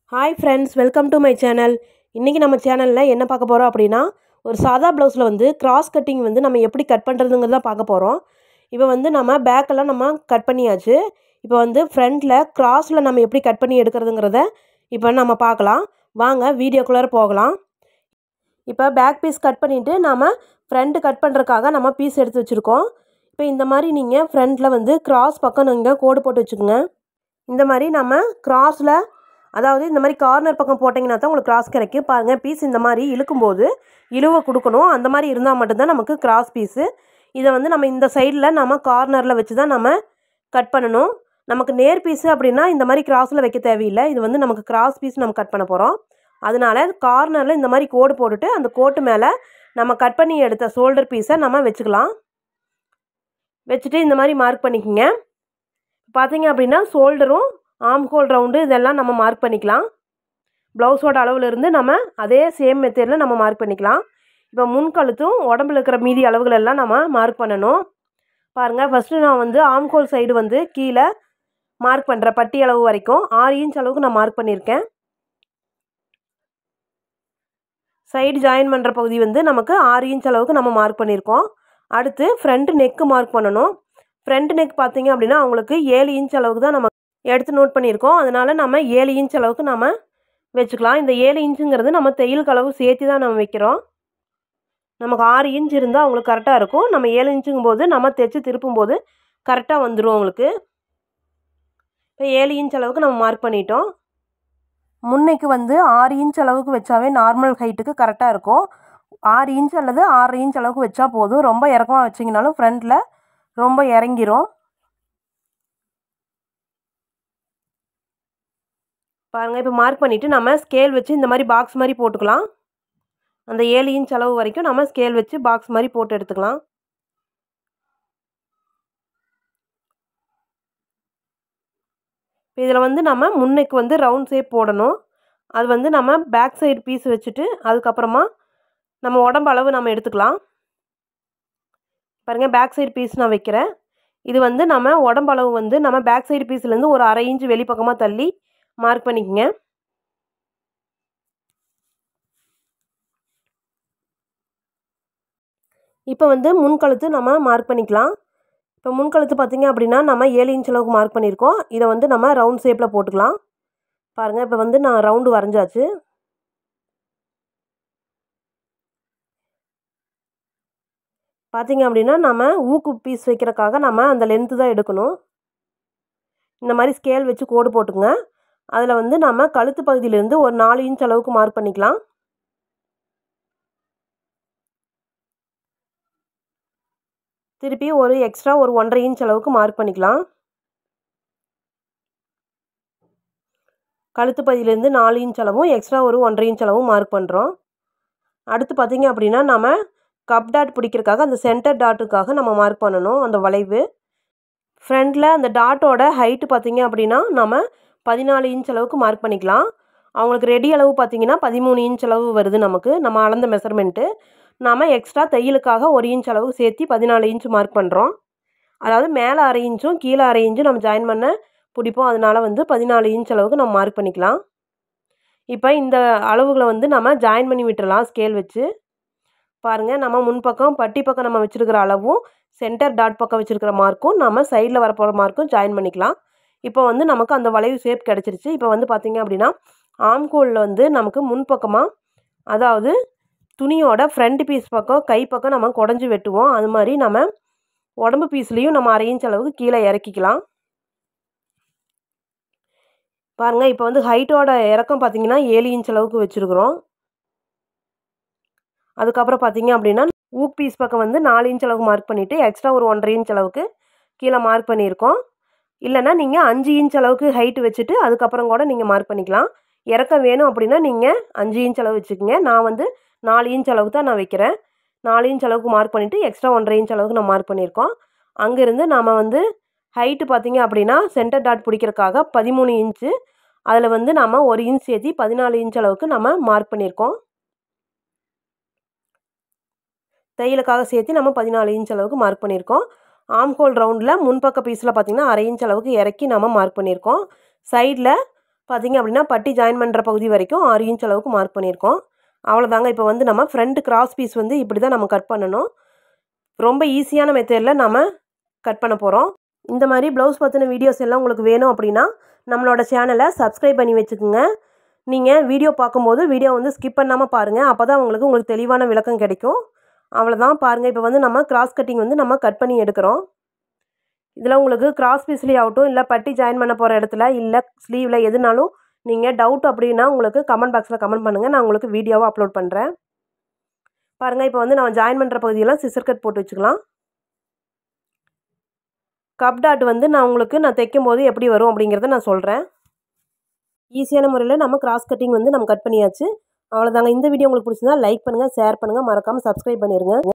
hi friends welcome to my channel இன்றைக்கி நம்ம சேனலில் என்ன பார்க்க போகிறோம் அப்படின்னா ஒரு சாதா ப்ளவுஸில் வந்து கிராஸ் கட்டிங் வந்து நம்ம எப்படி கட் பண்ணுறதுங்கிறத பார்க்க போகிறோம் இப்போ வந்து நம்ம பேக்கெல்லாம் நம்ம கட் பண்ணியாச்சு இப்போ வந்து ஃப்ரண்ட்டில் கிராஸில் நம்ம எப்படி கட் பண்ணி எடுக்கிறதுங்கிறத இப்போ நம்ம பார்க்கலாம் வாங்க வீடியோக்குள்ளார போகலாம் இப்போ பேக் பீஸ் கட் பண்ணிவிட்டு நாம் ஃப்ரண்ட்டு கட் பண்ணுறதுக்காக நம்ம பீஸ் எடுத்து வச்சுருக்கோம் இப்போ இந்த மாதிரி நீங்கள் ஃப்ரண்ட்டில் வந்து கிராஸ் பக்கம் நீங்கள் கோடு போட்டு வச்சுக்கோங்க இந்த மாதிரி நம்ம கிராஸில் அதாவது இந்த மாதிரி கார்னர் பக்கம் போட்டிங்கன்னா தான் உங்களுக்கு கிராஸ் கிடைக்கும் பாருங்கள் பீஸ் இந்த மாதிரி இழுக்கும்போது இழுவை கொடுக்கணும் அந்த மாதிரி இருந்தால் மட்டும்தான் நமக்கு கிராஸ் பீஸு இதை வந்து நம்ம இந்த சைடில் நம்ம கார்னரில் வச்சு தான் நம்ம கட் பண்ணணும் நமக்கு நேர் பீஸு அப்படின்னா இந்த மாதிரி கிராஸில் வைக்க தேவையில்லை இது வந்து நமக்கு கிராஸ் பீஸ் நம்ம கட் பண்ண போகிறோம் அதனால கார்னரில் இந்த மாதிரி கோடு போட்டுட்டு அந்த கோட்டு மேலே நம்ம கட் பண்ணி எடுத்த ஷோல்டர் பீஸை நம்ம வச்சுக்கலாம் வச்சுட்டு இந்த மாதிரி மார்க் பண்ணிக்கோங்க பார்த்தீங்க அப்படின்னா ஷோல்டரும் ஆம் ஹோல் ரவுண்டு இதெல்லாம் நம்ம மார்க் பண்ணிக்கலாம் ப்ளவுஸோட அளவுலேருந்து நம்ம அதே சேம் மெத்தேடில் நம்ம மார்க் பண்ணிக்கலாம் இப்போ முன்கழுத்தும் உடம்புல இருக்கிற மீதி அளவுகள் எல்லாம் நம்ம மார்க் பண்ணணும் பாருங்கள் ஃபஸ்ட்டு நான் வந்து ஆம் ஹோல் சைடு வந்து கீழே மார்க் பண்ணுறேன் பட்டி அளவு வரைக்கும் ஆறு இன்ச் அளவுக்கு நான் மார்க் பண்ணியிருக்கேன் சைடு ஜாயின் பண்ணுற பகுதி வந்து நமக்கு ஆறு இன்ச் அளவுக்கு நம்ம மார்க் பண்ணியிருக்கோம் அடுத்து ஃப்ரண்ட் நெக்கு மார்க் பண்ணணும் ஃப்ரண்ட் நெக் பார்த்தீங்க அப்படின்னா அவங்களுக்கு ஏழு இன்ச் அளவுக்கு தான் நம்ம எடுத்து நோட் பண்ணியிருக்கோம் அதனால் நம்ம ஏழு இன்ச் அளவுக்கு நம்ம வச்சுக்கலாம் இந்த ஏழு இன்ச்சுங்கிறது நம்ம தையல் அளவு சேர்த்து தான் நம்ம வைக்கிறோம் நமக்கு ஆறு இன்ச் இருந்தால் அவங்களுக்கு கரெக்டாக இருக்கும் நம்ம ஏழு இன்ச்சுங்கும் போது நம்ம தைச்சி திருப்பும் போது கரெக்டாக வந்துடும் உங்களுக்கு இப்போ ஏழு இன்ச் அளவுக்கு நம்ம மார்க் பண்ணிட்டோம் முன்னைக்கு வந்து ஆறு இன்ச் அளவுக்கு வச்சாவே நார்மல் ஹைட்டுக்கு கரெக்டாக இருக்கும் ஆறு இன்ச் அல்லது ஆறு இன்ச் அளவுக்கு வச்சா போதும் ரொம்ப இறக்கமாக வச்சிங்கனாலும் ஃப்ரண்ட்டில் ரொம்ப இறங்கிரும் பாருங்கள் இப்போ மார்க் பண்ணிவிட்டு நம்ம ஸ்கேல் வச்சு இந்த மாதிரி பாக்ஸ் மாதிரி போட்டுக்கலாம் அந்த ஏழு இன்ச் அளவு வரைக்கும் நம்ம ஸ்கேல் வச்சு பாக்ஸ் மாதிரி போட்டு எடுத்துக்கலாம் இப்போ இதில் வந்து நம்ம முன்னைக்கு வந்து ரவுண்ட் ஷேப் போடணும் அது வந்து நம்ம பேக் சைடு பீஸ் வச்சுட்டு அதுக்கப்புறமா நம்ம உடம்பு அளவு நம்ம எடுத்துக்கலாம் பாருங்கள் பேக் சைடு பீஸ் நான் வைக்கிறேன் இது வந்து நம்ம உடம்பு அளவு வந்து நம்ம பேக் சைடு பீஸ்லேருந்து ஒரு அரை இன்ச்சு வெளிப்பக்கமாக தள்ளி மார்க் பண்ணிக்கங்க இப்போ வந்து முன்கழுத்து நம்ம மார்க் பண்ணிக்கலாம் இப்போ முன்கழுத்து பார்த்திங்க அப்படின்னா நம்ம ஏழு இன்ச் அளவுக்கு மார்க் பண்ணியிருக்கோம் இதை வந்து நம்ம ரவுண்ட் ஷேப்பில் போட்டுக்கலாம் பாருங்கள் இப்போ வந்து நான் ரவுண்டு வரைஞ்சாச்சு பார்த்திங்க அப்படின்னா நம்ம ஊக்கு பீஸ் வைக்கிறக்காக நம்ம அந்த லென்த்து தான் எடுக்கணும் இந்த மாதிரி ஸ்கேல் வச்சு கோடு போட்டுங்க அதில் வந்து நம்ம கழுத்து பகுதியிலேருந்து ஒரு நாலு இன்ச் அளவுக்கு மார்க் பண்ணிக்கலாம் திருப்பி ஒரு எக்ஸ்ட்ரா ஒரு ஒன்றரை இன்ச் அளவுக்கு மார்க் பண்ணிக்கலாம் கழுத்து பகுதியிலேருந்து நாலு இன்ச் அளவும் எக்ஸ்ட்ரா ஒரு ஒன்றரை இன்ச் அளவும் மார்க் பண்ணுறோம் அடுத்து பார்த்திங்க அப்படின்னா நம்ம கப் டாட் பிடிக்கிறதுக்காக அந்த சென்டர் டாட்டுக்காக நம்ம மார்க் பண்ணணும் அந்த வளைவு ஃப்ரண்டில் அந்த டாட்டோட ஹைட்டு பார்த்திங்க அப்படின்னா நம்ம பதினாலு இன்ச் அளவுக்கு மார்க் பண்ணிக்கலாம் அவங்களுக்கு ரெடி அளவு பார்த்திங்கன்னா பதிமூணு இன்ச் அளவு வருது நமக்கு நம்ம அளந்த மெஷர்மெண்ட்டு நாம் எக்ஸ்ட்ரா தையலுக்காக ஒரு இன்ச் அளவுக்கு சேர்த்து பதினாலு இன்ச் மார்க் பண்ணுறோம் அதாவது மேலே அரை இன்ச்சும் கீழே அரை இன்ச்சும் நம்ம ஜாயின் பண்ண பிடிப்போம் அதனால் வந்து பதினாலு இன்ச் அளவுக்கு நம்ம மார்க் பண்ணிக்கலாம் இப்போ இந்த அளவுகளை வந்து நம்ம ஜாயின் பண்ணி விட்டுறலாம் ஸ்கேல் வச்சு பாருங்கள் நம்ம முன்பக்கம் பட்டி பக்கம் நம்ம வச்சுருக்கிற அளவும் சென்டர் டாட் பக்கம் வச்சுருக்கிற மார்க்கும் நம்ம சைடில் வரப்போகிற மார்க்கும் ஜாயின் பண்ணிக்கலாம் இப்போ வந்து நமக்கு அந்த வளைவு ஷேப் கிடச்சிருச்சு இப்போ வந்து பார்த்திங்க அப்படின்னா ஆம்கோலில் வந்து நமக்கு முன்பக்கமாக அதாவது துணியோட ஃப்ரண்ட் பீஸ் பக்கம் கை பக்கம் நம்ம குடஞ்சி வெட்டுவோம் அது மாதிரி நம்ம உடம்பு பீஸ்லேயும் நம்ம அரை இன்ச் அளவுக்கு கீழே இறக்கிக்கலாம் பாருங்கள் இப்போ வந்து ஹைட்டோட இறக்கம் பார்த்திங்கன்னா ஏழு இன்ச் அளவுக்கு வச்சுருக்குறோம் அதுக்கப்புறம் பார்த்திங்க அப்படின்னா ஊக் பீஸ் பக்கம் வந்து நாலு இன்ச் அளவுக்கு மார்க் பண்ணிவிட்டு எக்ஸ்ட்ரா ஒரு ஒன்றரை இன்ச் அளவுக்கு கீழே மார்க் பண்ணியிருக்கோம் இல்லைனா நீங்கள் அஞ்சு இன்ச் அளவுக்கு ஹைட்டு வச்சுட்டு அதுக்கப்புறம் கூட நீங்கள் மார்க் பண்ணிக்கலாம் இறக்கம் வேணும் அப்படின்னா நீங்கள் அஞ்சு இன்ச் அளவு வச்சுக்கோங்க நான் வந்து நாலு இன்ச் அளவுக்கு தான் நான் வைக்கிறேன் நாலு இன்ச் அளவுக்கு மார்க் பண்ணிவிட்டு எக்ஸ்ட்ரா ஒன்றரை இன்ச் அளவுக்கு நான் மார்க் பண்ணியிருக்கோம் அங்கேருந்து நம்ம வந்து ஹைட்டு பார்த்திங்க அப்படின்னா சென்டர் டாட் பிடிக்கிறதுக்காக பதிமூணு இன்ச்சு அதில் வந்து நம்ம ஒரு இன்ச் சேர்த்தி பதினாலு இன்ச் அளவுக்கு நம்ம மார்க் பண்ணியிருக்கோம் தையலுக்காக சேர்த்து நம்ம பதினாலு இன்ச் அளவுக்கு மார்க் பண்ணியிருக்கோம் ஆம்ஹோல் ரவுண்டில் முன்பக்க பீஸில் பார்த்திங்கன்னா அரை இன்ச் அளவுக்கு இறக்கி நம்ம மார்க் பண்ணியிருக்கோம் சைடில் பார்த்திங்க அப்படின்னா பட்டி ஜாயின் பண்ணுற பகுதி வரைக்கும் ஆறு இன்ச் அளவுக்கு மார்க் பண்ணியிருக்கோம் அவ்வளோதாங்க இப்போ வந்து நம்ம ஃப்ரண்ட் கிராஸ் பீஸ் வந்து இப்படி தான் நம்ம கட் பண்ணணும் ரொம்ப ஈஸியான மெத்தடில் நம்ம கட் பண்ண போகிறோம் இந்த மாதிரி ப்ளவுஸ் பற்றின வீடியோஸ் எல்லாம் உங்களுக்கு வேணும் அப்படின்னா நம்மளோட சேனலை சப்ஸ்கிரைப் பண்ணி வச்சுக்கோங்க நீங்கள் வீடியோ பார்க்கும்போது வீடியோ வந்து ஸ்கிப் பண்ணாமல் பாருங்கள் அப்போ தான் உங்களுக்கு உங்களுக்கு தெளிவான விளக்கம் கிடைக்கும் அவ்வளோதான் பாருங்கள் இப்போ வந்து நம்ம கிராஸ் கட்டிங் வந்து நம்ம கட் பண்ணி எடுக்கிறோம் இதில் உங்களுக்கு கிராஸ் பீஸ்லேயே ஆகட்டும் இல்லை பட்டி ஜாயின் பண்ண போகிற இடத்துல இல்லை ஸ்லீவில் எதுனாலும் நீங்கள் டவுட் அப்படின்னா உங்களுக்கு கமெண்ட் பாக்ஸில் கமெண்ட் பண்ணுங்கள் நான் உங்களுக்கு வீடியோவை அப்லோட் பண்ணுறேன் பாருங்கள் இப்போ வந்து நம்ம ஜாயின் பண்ணுற பகுதியெல்லாம் சிசர் கட் போட்டு வச்சுக்கலாம் கப் டாட் வந்து நான் உங்களுக்கு நான் தைக்கும் போது எப்படி வரும் அப்படிங்கிறத நான் சொல்கிறேன் ஈஸியான முறையில் நம்ம கிராஸ் கட்டிங் வந்து நம்ம கட் பண்ணியாச்சு அவ்வளோதாங்க இந்த வீடியோ உங்களுக்கு பிடிச்சிருந்தா லைக் பண்ணுங்கள் ஷேர் பண்ணுங்கள் மறக்காமல் சப்ஸ்கிரைப் பண்ணிடுங்க